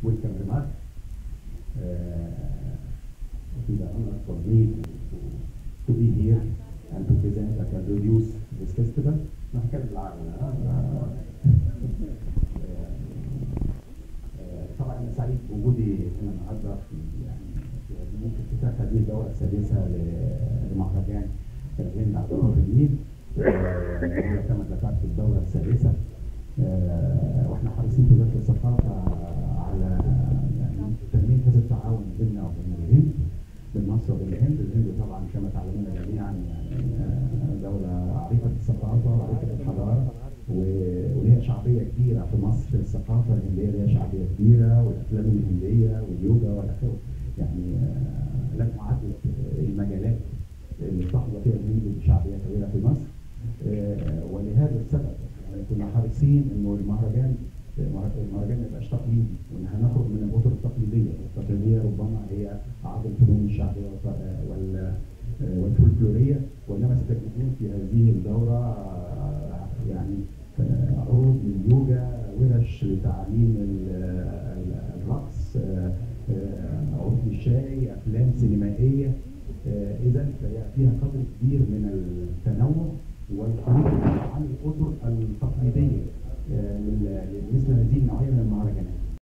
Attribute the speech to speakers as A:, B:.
A: welcome remarks. Uh, it is an honor for me to, to, to be here and to present and introduce this festival. نحكي بالعربي آه، آه، طبعا انا سعيد بوجودي هنا النهارده في يعني في هذه في افتتاح هذه الدوره السادسه ل- لمهرجان الهند على بحر النيل آه، هي كما ذكرت الدوره السادسه آه، واحنا حريصين في وزاره الثقافه على يعني تنميه هذا التعاون بيننا وبين الهند بين مصر وبين الهند، الهند طبعا كما تعلمون جميعا يعني آه، دوله عريقه الثقافه وعريقه الحضاره و- وليها شعبيه كبيره في مصر الثقافه الهنديه ليها شعبيه كبيره والافلام الهنديه واليوجا والى اخره يعني آه، لم اعدد المجالات اللي تحظى فيها الهند بشعبيه كبيره في مصر آه، ولهذا السبب يعني كنا حريصين انه المهرجان المهرجان ما يبقاش تقليدي وان هنخرج من الاطر التقليديه، التقليديه ربما هي عرض الفنون الشعبيه والط- وال والفولكلوريه وانما ستجدون في هذه الدوره آه، يعني آه، عروض لليوجا ورش لتعليم ال- ال- الرقص آه، آه، عروض للشاي افلام سينمائيه اذا فهي فيها قدر كبير من التنوع والخروج عن الاطر التقليديه آه، لل- لمثل هذه النوعيه من المهرجانات